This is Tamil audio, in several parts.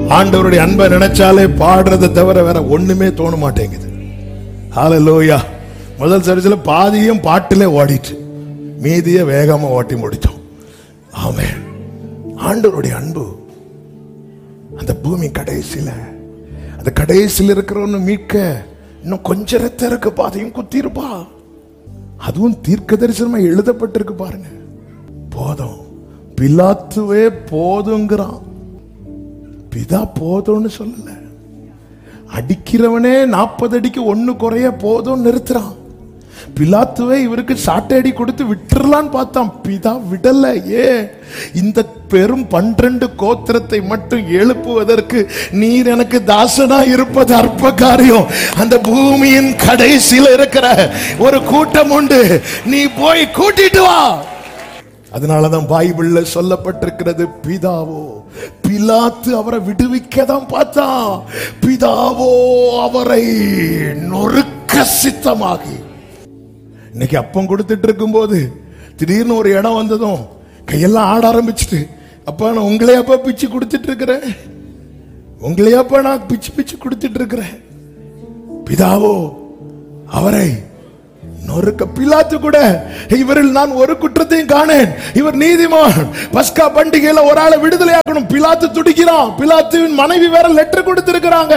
ஆண்டவருடைய அன்பை நினைச்சாலே பாடுறதை தவிர வேற ஒண்ணுமே தோண மாட்டேங்குது ஹalleluya முதல் சர்ச்சில் பாதியும் பாட்டிலே ஓடிட்டு மீதியை வேகமா ஓட்டி முடிச்சோம் ஆமென் ஆண்டவருடைய அன்பு அந்த பூமி கடைசியில அந்த கடைசியில் இருக்கிறவன்னு மீட்க இன்னும் கொஞ்ச ரத்த இருக்க பாதையும் குத்திருப்பா அதுவும் தீர்க்க தரிசனமா எழுதப்பட்டிருக்கு பாருங்க போதும் பிலாத்துவே போதுங்கிறான் பிதா போதும்னு சொல்லல அடிக்கிறவனே நாற்பது அடிக்கு ஒண்ணு குறைய போதும் நிறுத்துறான் பிலாத்துவே இவருக்கு சாட்டை அடி கொடுத்து விட்டுறலான்னு பார்த்தான் பிதா விடல ஏ இந்த பெரும் பன்னிரண்டு கோத்திரத்தை மட்டும் எழுப்புவதற்கு நீர் எனக்கு தாசனா இருப்பது அற்ப காரியம் அந்த பூமியின் கடைசியில் இருக்கிற ஒரு கூட்டம் உண்டு நீ போய் கூட்டிட்டு வா அதனாலதான் பைபிள்ல சொல்லப்பட்டிருக்கிறது பிதாவோ பிலாத்து அவரை விடுவிக்க தான் பார்த்தான் பிதாவோ அவரை நொறுக்க சித்தமாகி இன்னைக்கு அப்பம் கொடுத்துட்டு இருக்கும்போது திடீர்னு ஒரு இடம் வந்ததும் கையெல்லாம் ஆட ஆரம்பிச்சுட்டு அப்பா நான் உங்களையாப்பா பிச்சு கொடுத்துட்டு இருக்கிறேன் உங்களையாப்பா நான் பிச்சு பிச்சு கொடுத்துட்டு இருக்கிறேன் பிதாவோ அவரை நொறுக்க பிலாத்து கூட இவரில் நான் ஒரு குற்றத்தையும் காணேன் இவர் நீதிமான் பஸ்கா பண்டிகையில ஒரு ஆளை விடுதலை ஆக்கணும் பிலாத்து துடிக்கிறான் பிலாத்துவின் மனைவி வேற லெட்டர் கொடுத்திருக்கிறாங்க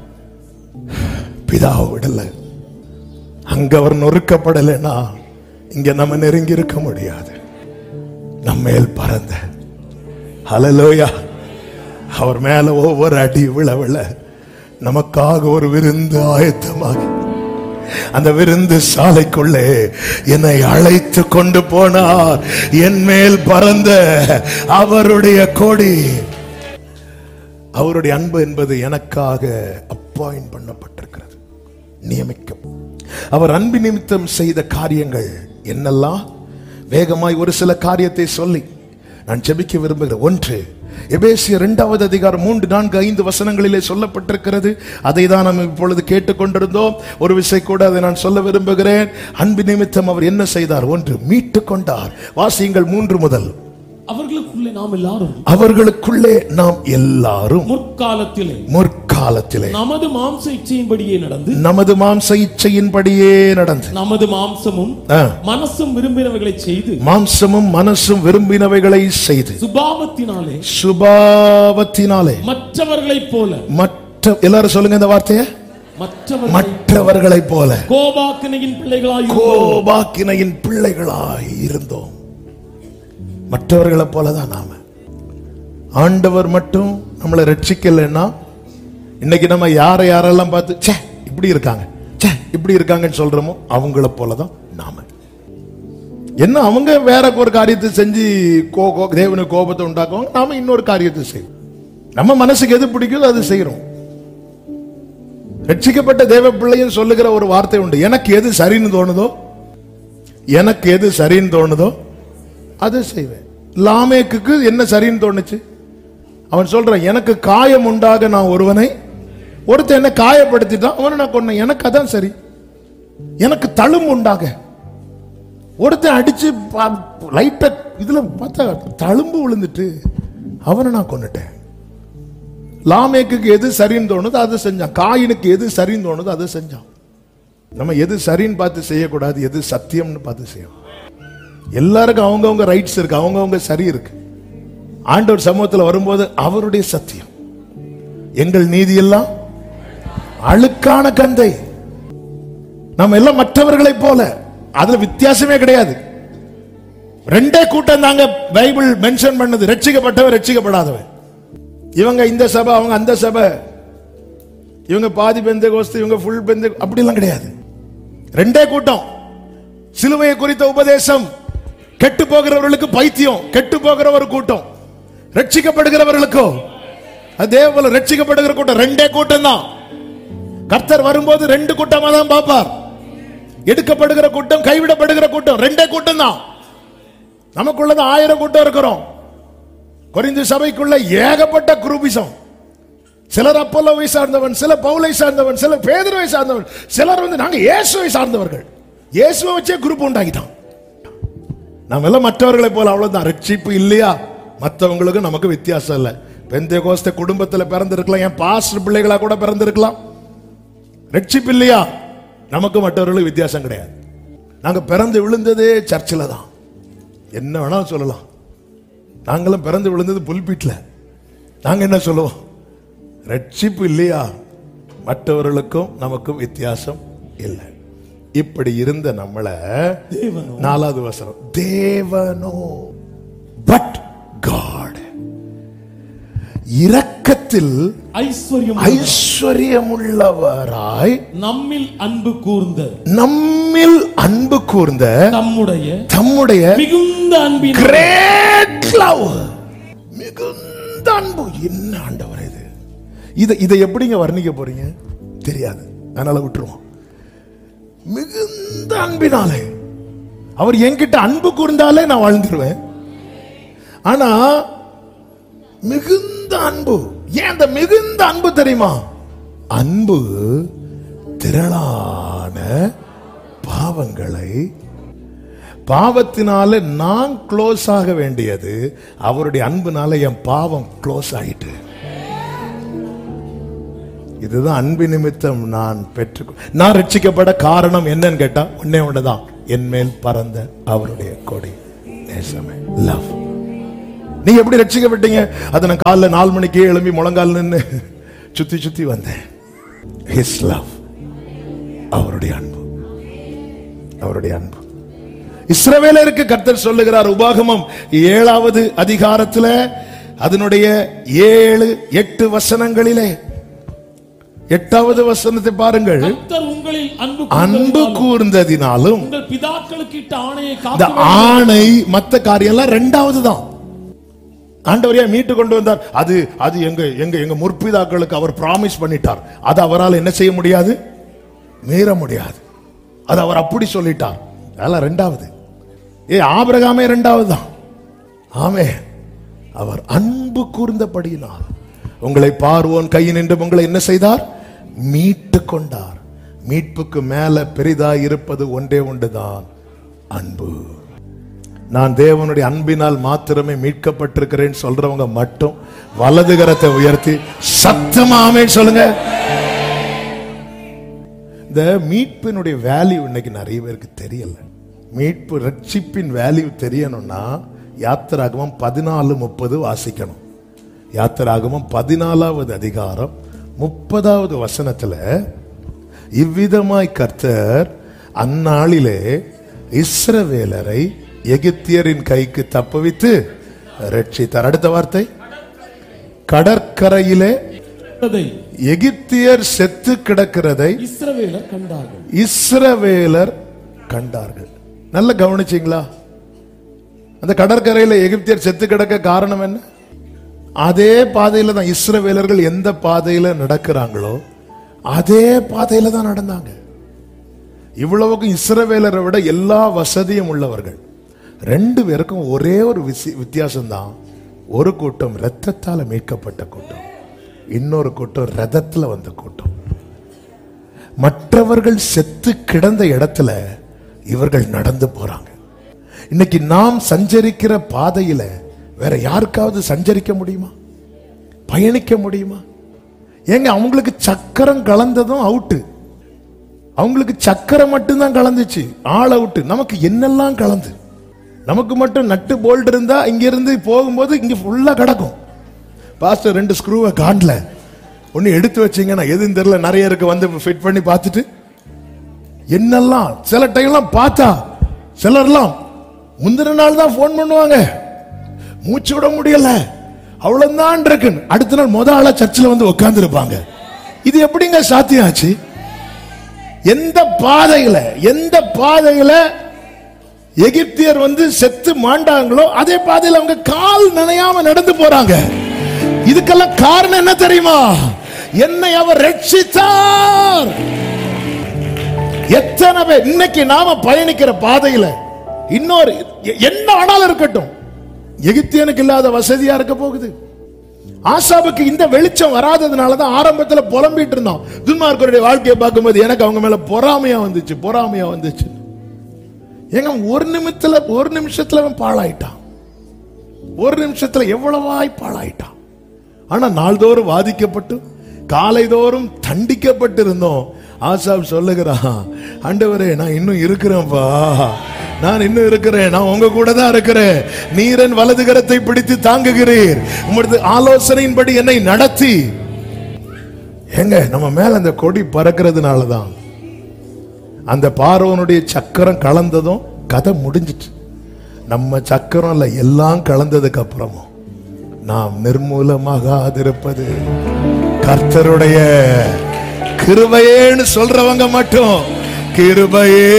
பிதாவை விடல அங்க அவர் நொறுக்கப்படலைன்னா இங்க நம்ம நெருங்கி இருக்க முடியாது நம்மேல் பறந்த ஹalleluya அவர் மேல ஒவ்வொரு அடி விழ விழ நமக்காக ஒரு விருந்து ஆயத்தமாகி அந்த விருந்து சாலைக்குள்ளே என்னை அழைத்து கொண்டு போனார் என் மேல் பறந்த அவருடைய கொடி அவருடைய அன்பு என்பது எனக்காக அப்பாயின் பண்ணப்பட்டிருக்கிறது நியமிக்கும் அவர் அன்பு நிமித்தம் செய்த காரியங்கள் என்னெல்லாம் வேகமாய் ஒரு சில காரியத்தை சொல்லி நான் ஜெபிக்க விரும்புகிறேன் ஒன்று எபேசிய இரண்டாவது அதிகாரம் மூன்று நான்கு ஐந்து வசனங்களிலே சொல்லப்பட்டிருக்கிறது அதை தான் நாம் இப்பொழுது கேட்டுக்கொண்டிருந்தோம் ஒரு விசை கூட அதை நான் சொல்ல விரும்புகிறேன் அன்பு நிமித்தம் அவர் என்ன செய்தார் ஒன்று மீட்டு கொண்டார் வாசியுங்கள் மூன்று முதல் அவர்களுக்குள்ளே நாம் எல்லாரும் அவர்களுக்குள்ளே நாம் எல்லாரும் முற்காலத்திலே முற்காலத்திலே நமது மாம்ச இச்சையின்படியே நடந்து நமது மாம்ச இச்சையின்படியே நடந்து நமது மாம்சமும் ஆ, மனசும் விரும்பினவைகளை செய்து மாம்சமும் மனசும் விரும்பினவைகளை செய்து சுபாவத்தினாலே சுபாவத்தினாலே மற்றவர்களைப் போல மற்ற எல்லாரும் சொல்லுங்க இந்த வார்த்தைய மற்றவர்கள் மற்றவர்களைப் போல கோபாக்கினையின் பிள்ளைகளாய் கோபாக்கினையின் பிள்ளைகளாய் இருந்தோம் மற்றவர்களைப் போலதான் நாம ஆண்டவர் மட்டும் நம்மளை ரட்சிக்கலைன்னா இன்னைக்கு நம்ம யாரை யாரெல்லாம் பார்த்து ச்சே இப்படி இருக்காங்க ச்சே இப்படி இருக்காங்கன்னு சொல்றோமோ அவங்கள போலதான் நாம என்ன அவங்க வேற ஒரு காரியத்தை செஞ்சு கோ கோ- தேவனுக்கு கோபத்தை உண்டாக்குவாங்க நாம இன்னொரு காரியத்தை செய்வோம் நம்ம மனசுக்கு எது பிடிக்குதோ அது செய்யறோம் ரட்சிக்கப்பட்ட தேவ பிள்ளையும் சொல்லுகிற ஒரு வார்த்தை உண்டு எனக்கு எது சரின்னு தோணுதோ எனக்கு எது சரின்னு தோணுதோ அதை செய்வேன் லாமேக்குக்கு என்ன சரின்னு தோணுச்சு அவன் சொல்றான் எனக்கு காயம் உண்டாக நான் ஒருவனை ஒருத்தன் என்ன காயப்படுத்திட்டான் அவனை நான் கொன்னேன் எனக்கு அதான் சரி எனக்கு தழும்பு உண்டாக ஒருத்தன் அடிச்சு லைட்ட இதுல பார்த்தா தழும்பு விழுந்துட்டு அவனை நான் கொன்னுட்டேன் லாமேக்குக்கு எது சரின்னு தோணுதோ அதை செஞ்சான் காயினுக்கு எது சரின்னு தோணுதோ அதை செஞ்சான் நம்ம எது சரின்னு பார்த்து செய்யக்கூடாது எது சத்தியம்னு பார்த்து செய்யணும் எல்லாருக்கும் அவங்கவங்க ரைட்ஸ் இருக்கு அவங்கவங்க சரி இருக்கு ஆண்டவர் சமூகத்தில் வரும்போது அவருடைய சத்தியம் எங்கள் நீதி எல்லாம் அழுக்கான கந்தை நம்ம எல்லாம் மற்றவர்களைப் போல அதுல வித்தியாசமே கிடையாது ரெண்டே கூட்டம் தாங்க பைபிள் மென்ஷன் பண்ணது ரட்சிக்கப்பட்டவன் ரட்சிக்கப்படாதவன் இவங்க இந்த சபை அவங்க அந்த சபை இவங்க பாதி பெந்த கோஸ்து இவங்க ஃபுல் பெந்த அப்படிலாம் கிடையாது ரெண்டே கூட்டம் சிலுவையை குறித்த உபதேசம் கெட்டு போகிறவர்களுக்கு பைத்தியம் கெட்டு போகிற ஒரு கூட்டம் ரட்சிக்கப்படுகிறவர்களுக்கோ அதே போல ரட்சிக்கப்படுகிற கூட்டம் ரெண்டே கூட்டம் தான் கர்த்தர் வரும்போது ரெண்டு கூட்டமா தான் பார்ப்பார் எடுக்கப்படுகிற கூட்டம் கைவிடப்படுகிற கூட்டம் ரெண்டே கூட்டம் தான் நமக்குள்ளது ஆயிரம் கூட்டம் இருக்கிறோம் கொரிந்து சபைக்குள்ள ஏகப்பட்ட குரூபிசம் சிலர் அப்போலோவை சார்ந்தவன் சில பவுலை சார்ந்தவன் சில பேதுருவை சார்ந்தவன் சிலர் வந்து நாங்க இயேசுவை சார்ந்தவர்கள் இயேசுவை வச்சே குரூப் உண்டாக்கிட்டான் நாம எல்லாம் மற்றவர்களை போல அவ்வளவுதான் ரட்சிப்பு இல்லையா மற்றவங்களுக்கு நமக்கு வித்தியாசம் இல்லை பெந்தைய கோஸ்த குடும்பத்துல பிறந்திருக்கலாம் என் பாஸ்டர் பிள்ளைகளா கூட பிறந்திருக்கலாம் ரட்சிப்பு இல்லையா நமக்கு மற்றவர்களுக்கு வித்தியாசம் கிடையாது நாங்க பிறந்து விழுந்ததே சர்ச்சில் தான் என்ன வேணாலும் சொல்லலாம் நாங்களும் பிறந்து விழுந்தது புல்பீட்ல நாங்க என்ன சொல்லுவோம் ரட்சிப்பு இல்லையா மற்றவர்களுக்கும் நமக்கும் வித்தியாசம் இல்லை இப்படி இருந்த நம்மளை தேவனோ நாலாவது வசனம் தேவனோ பட் காட் இரக்கத்தில் ஐஸ்வர்யம் ஐஸ்வர்யமுள்ளவராய் நம்மில் அன்பு கூர்ந்த நம்மில் அன்பு கூர்ந்த தம்முடைய தம்முடைய மிகுந்த அன்பின் கிரேட் லவ் மிகுந்த அன்பு என்ன ஆண்டவர் இது இதை இதை எப்படிங்க வர்ணிக்க போறீங்க தெரியாது அதனால விட்டுருவோம் மிகுந்த அன்பினாலே அவர் என்கிட்ட அன்பு கூர்ந்தாலே நான் வாழ்ந்துருவேன் ஆனா மிகுந்த அன்பு ஏன் அந்த மிகுந்த அன்பு தெரியுமா அன்பு திரளான பாவங்களை பாவத்தினால நான் க்ளோஸ் ஆக வேண்டியது அவருடைய அன்புனால என் பாவம் க்ளோஸ் ஆயிட்டு இதுதான் அன்பு நிமித்தம் நான் பெற்று நான் ரட்சிக்கப்பட காரணம் என்னன்னு கேட்டா ஒன்னே ஒண்ணுதான் என் மேல் பறந்த அவருடைய கொடி நேசமே லவ் நீ எப்படி ரட்சிக்கப்பட்டீங்க அதை நான் காலைல நாலு மணிக்கே எழும்பி முழங்கால் நின்று சுத்தி சுத்தி வந்தேன் ஹிஸ் லவ் அவருடைய அன்பு அவருடைய அன்பு இஸ்ரவேலருக்கு கர்த்தர் சொல்லுகிறார் உபாகமம் ஏழாவது அதிகாரத்துல அதனுடைய ஏழு எட்டு வசனங்களிலே எட்டாவது வசனத்தை பாருங்கள் கர்த்தர் உங்களில் அன்பு அன்பு கூர்ந்ததினாலும் கூர்ந்ததினாலும் உங்கள் பிதாக்களுக்கு இட்ட ஆணையை இந்த காத்து ஆணை மத்த காரியம் எல்லாம் ரெண்டாவது தான் ஆண்டவரையா மீட்டு கொண்டு வந்தார் அது அது எங்க எங்க எங்க முற்பிதாக்களுக்கு அவர் பிராமிஸ் பண்ணிட்டார் அது அவரால் என்ன செய்ய முடியாது மீற முடியாது அது அவர் அப்படி சொல்லிட்டார் அதெல்லாம் ரெண்டாவது ஏ ஆபிரகாமே ரெண்டாவது தான் ஆமே அவர் அன்பு கூர்ந்தபடியினால் உங்களை பார்வோன் கையில் நின்று உங்களை என்ன செய்தார் மீட்டு கொண்டார் மீட்புக்கு மேல பெரிதாய் இருப்பது ஒன்றே ஒன்றுதான் அன்பு நான் தேவனுடைய அன்பினால் மாத்திரமே மீட்கப்பட்டிருக்கிறேன் சொல்றவங்க மட்டும் வலது கரத்தை உயர்த்தி சத்தமாமே சொல்லுங்க இந்த மீட்பினுடைய வேல்யூ இன்னைக்கு நிறைய பேருக்கு தெரியல மீட்பு ரட்சிப்பின் வேல்யூ தெரியணும்னா யாத்திராகமம் பதினாலு முப்பது வாசிக்கணும் யாத்திராகமம் பதினாலாவது அதிகாரம் முப்பதாவது வசனத்துல இவ்விதமாய் கர்த்தர் அந்நாளிலே இஸ்ரவேலரை எகிப்தியரின் கைக்கு தப்புவித்து ரட்சித்தார் அடுத்த வார்த்தை கடற்கரையிலே அதை எகிப்தியர் செத்து கிடக்கிறதை இஸ்ரவேலர் கண்டார்கள் இஸ்ரவேலர் கண்டார்கள் நல்ல கவனிச்சீங்களா அந்த கடற்கரையில எகிப்தியர் செத்து கிடக்க காரணம் என்ன அதே பாதையில தான் இஸ்ரவேலர்கள் எந்த பாதையில நடக்கிறாங்களோ அதே பாதையில தான் நடந்தாங்க இவ்வளவுக்கும் இஸ்ரவேலரை விட எல்லா வசதியும் உள்ளவர்கள் ரெண்டு பேருக்கும் ஒரே ஒரு வித்தியாசம் தான் ஒரு கூட்டம் ரத்தத்தால மீட்கப்பட்ட கூட்டம் இன்னொரு கூட்டம் ரதத்துல வந்த கூட்டம் மற்றவர்கள் செத்து கிடந்த இடத்துல இவர்கள் நடந்து போறாங்க இன்னைக்கு நாம் சஞ்சரிக்கிற பாதையில வேற யாருக்காவது சஞ்சரிக்க முடியுமா பயணிக்க முடியுமா ஏங்க அவங்களுக்கு சக்கரம் கலந்ததும் அவுட்டு அவங்களுக்கு சக்கரம் மட்டும்தான் கலந்துச்சு ஆள் அவுட்டு நமக்கு என்னெல்லாம் கலந்து நமக்கு மட்டும் நட்டு போல்ட் இருந்தா இங்க இருந்து போகும்போது இங்க ஃபுல்லா கிடக்கும் பாஸ்டர் ரெண்டு ஸ்க்ரூவை காண்டல ஒன்னு எடுத்து வச்சீங்கன்னா எதுன்னு தெரியல நிறைய இருக்கு வந்து ஃபிட் பண்ணி பார்த்துட்டு என்னெல்லாம் சில டைம்லாம் பார்த்தா சிலர்லாம் முந்தின நாள் தான் ஃபோன் பண்ணுவாங்க மூச்சு விட முடியல அவ்வளவுதான் இருக்குன்னு அடுத்த நாள் முத ஆளா சர்ச்சில் வந்து உட்கார்ந்து இருப்பாங்க இது எப்படிங்க சாத்தியம் ஆச்சு எந்த பாதையில எந்த பாதையில எகிப்தியர் வந்து செத்து மாண்டாங்களோ அதே பாதையில அவங்க கால் நனையாம நடந்து போறாங்க இதுக்கெல்லாம் காரணம் என்ன தெரியுமா என்னை அவர் ரட்சித்தார் எத்தனை பேர் இன்னைக்கு நாம பயணிக்கிற பாதையில இன்னொரு எ- என்ன ஆனாலும் இருக்கட்டும் எகிப்தியனுக்கு இல்லாத வசதியா இருக்க போகுது ஆசாவுக்கு இந்த வெளிச்சம் வராததுனால தான் ஆரம்பத்துல புலம்பிட்டு இருந்தான் துன்மார்க்கருடைய வாழ்க்கையை பார்க்கும்போது எனக்கு அவங்க மேல பொறாமையா வந்துச்சு பொறாமையா வந்துச்சு ஏங்க ஒரு நிமிஷத்துல ஒரு நிமிஷத்துல அவன் பாழாயிட்டான் ஒரு நிமிஷத்துல எவ்வளவாய் பாழாயிட்டான் ஆனா நாள்தோறும் வாதிக்கப்பட்டு காலைதோறும் தண்டிக்கப்பட்டிருந்தோம் ஆசாப் சொல்லுகிறான் ஆண்டவரே நான் இன்னும் இருக்கிறேன்ப்பா நான் இன்னும் இருக்கிறேன் நான் உங்க கூட தான் இருக்கிறேன் நீரன் வலது கரத்தை பிடித்து தாங்குகிறீர் உமது ஆலோசனையின்படி என்னை நடத்தி எங்க நம்ம மேல அந்த கொடி பறக்கிறதுனால தான் அந்த பார்வனுடைய சக்கரம் கலந்ததும் கதை முடிஞ்சிட்டு நம்ம சக்கரம் இல்ல எல்லாம் கலந்ததுக்கு அப்புறமும் நாம் நிர்மூலமாகாதிருப்பது கர்த்தருடைய கிருபையேன்னு சொல்றவங்க மட்டும் கிருபையே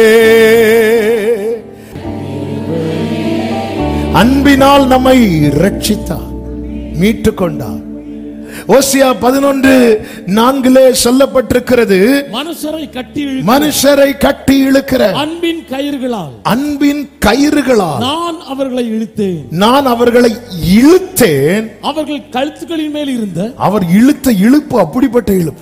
அன்பினால் நம்மை ரட்சித்தார் மீட்டு கொண்டார் ஓசியா பதினொன்று நான்கிலே சொல்லப்பட்டிருக்கிறது மனுஷரை கட்டி இழு- மனுஷரை கட்டி இழுக்கிற அன்பின் கயிறுகளால் அன்பின் கயிறுகளால் நான் அவர்களை இழுத்தேன் நான் அவர்களை இழுத்தேன் அவர்கள் கழுத்துக்களின் மேல் இருந்த அவர் இழுத்த இழுப்பு அப்படிப்பட்ட இழுப்பு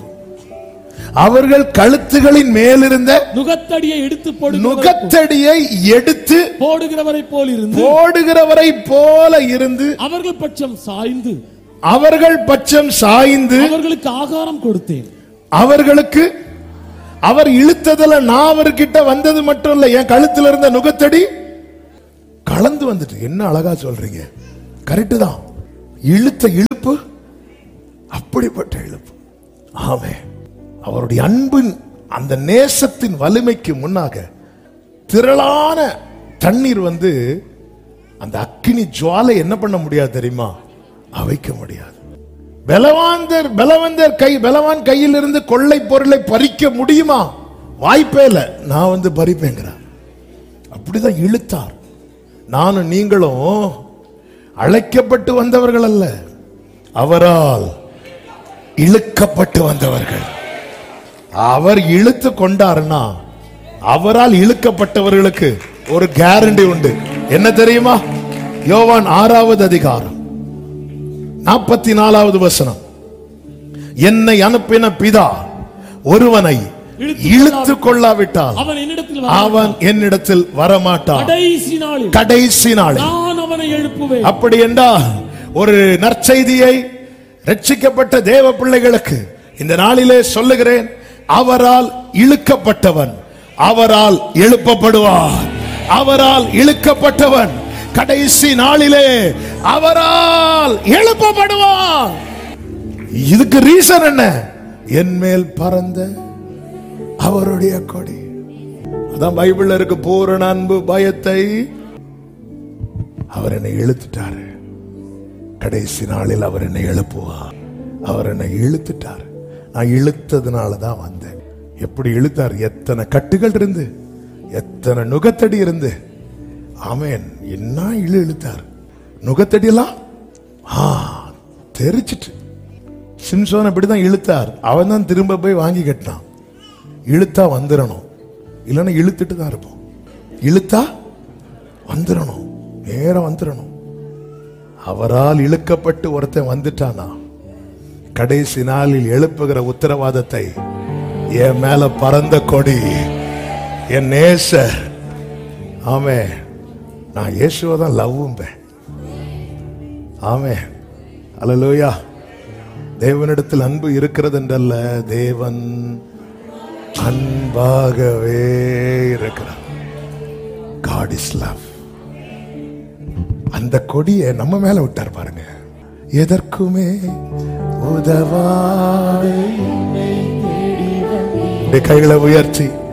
அவர்கள் கழுத்துகளின் மேலிருந்த நுகத்தடியை எடுத்து போடுகிறவரை நுகத்தடியை எடுத்து போடுகிறவரை போல் இருந்து போடுகிறவரை போல இருந்து அவர்கள் பட்சம் சாய்ந்து அவர்கள் பட்சம் சாய்ந்து அவர்களுக்கு ஆகாரம் கொடுத்தேன் அவர்களுக்கு அவர் இழுத்ததுல நான் அவர்கிட்ட வந்தது மட்டும் இல்ல என் கழுத்துல இருந்த நுகத்தடி கலந்து வந்துட்டு என்ன அழகா சொல்றீங்க கரெக்ட் தான் இழுத்த இழுப்பு அப்படிப்பட்ட இழுப்பு ஆமே அவருடைய அன்பின் அந்த நேசத்தின் வலிமைக்கு முன்னாக திரளான தண்ணீர் வந்து அந்த அக்கினி ஜுவாலை என்ன பண்ண முடியாது தெரியுமா அவைக்க முடியாது பலவாந்தர் பலவந்தர் கை பலவான் கையில் இருந்து கொள்ளை பொருளை பறிக்க முடியுமா வாய்ப்பே இல்ல நான் வந்து பறிப்பேங்கிறார் அப்படிதான் இழுத்தார் நானும் நீங்களும் அழைக்கப்பட்டு வந்தவர்கள் அல்ல அவரால் இழுக்கப்பட்டு வந்தவர்கள் அவர் இழுத்து கொண்டாருன்னா அவரால் இழுக்கப்பட்டவர்களுக்கு ஒரு கேரண்டி உண்டு என்ன தெரியுமா யோவான் ஆறாவது அதிகாரம் நாற்பத்தி நாலாவது வசனம் என்னை அனுப்பின பிதா ஒருவனை இழுத்து கொள்ளாவிட்டால் அவன் என்னிடத்தில் அவன் என்னிடத்தில் வரமாட்டான் கடைசி நாளில் கடைசி நாளில் நான் அவனை எழுப்புவேன் அப்படி என்றால் ஒரு நற்செய்தியை ரட்சிக்கப்பட்ட தேவ பிள்ளைகளுக்கு இந்த நாளிலே சொல்லுகிறேன் அவரால் இழுக்கப்பட்டவன் அவரால் எழுப்பப்படுவார் அவரால் இழுக்கப்பட்டவன் கடைசி நாளிலே அவரால் எழுப்பப்படுவான் இதுக்கு ரீசன் என்ன என் மேல் பறந்த அவருடைய கொடி அதான் பைபிள்ல இருக்கு பூரண அன்பு பயத்தை அவர் என்னை இழுத்துட்டாரு கடைசி நாளில் அவர் என்னை எழுப்புவார் அவர் என்னை இழுத்துட்டார் நான் இழுத்ததுனால தான் வந்தேன் எப்படி இழுத்தார் எத்தனை கட்டுகள் இருந்து எத்தனை நுகத்தடி இருந்து ஆமென் என்ன இழு இழுத்தார் நுகத்தடி எல்லாம் ஆ தெரிச்சிட்டு சிம்சோன் அப்படிதான் இழுத்தார் அவன் தான் திரும்ப போய் வாங்கி கட்டினான் இழுத்தா வந்துடணும் இல்லைன்னா இழுத்துட்டு தான் இருப்போம் இழுத்தா வந்துடணும் நேரம் வந்துடணும் அவரால் இழுக்கப்பட்டு ஒருத்தன் வந்துட்டானா கடைசி நாளில் எழுப்புகிற உத்தரவாதத்தை என் மேல பறந்த கொடி என் நேச ஆமே நான் இயேசுவை தான் லவ்வும்பேன் ஆமே அல்லேலூயா தேவனிடத்தில் அன்பு இருக்கிறது என்றல்ல தேவன் அன்பாகவே இருக்கிறார் காட் இஸ் லவ் அந்த கொடியை நம்ம மேல விட்டார் பாருங்க எதற்குமே உதவாதே இப்படி கைகளை உயர்த்தி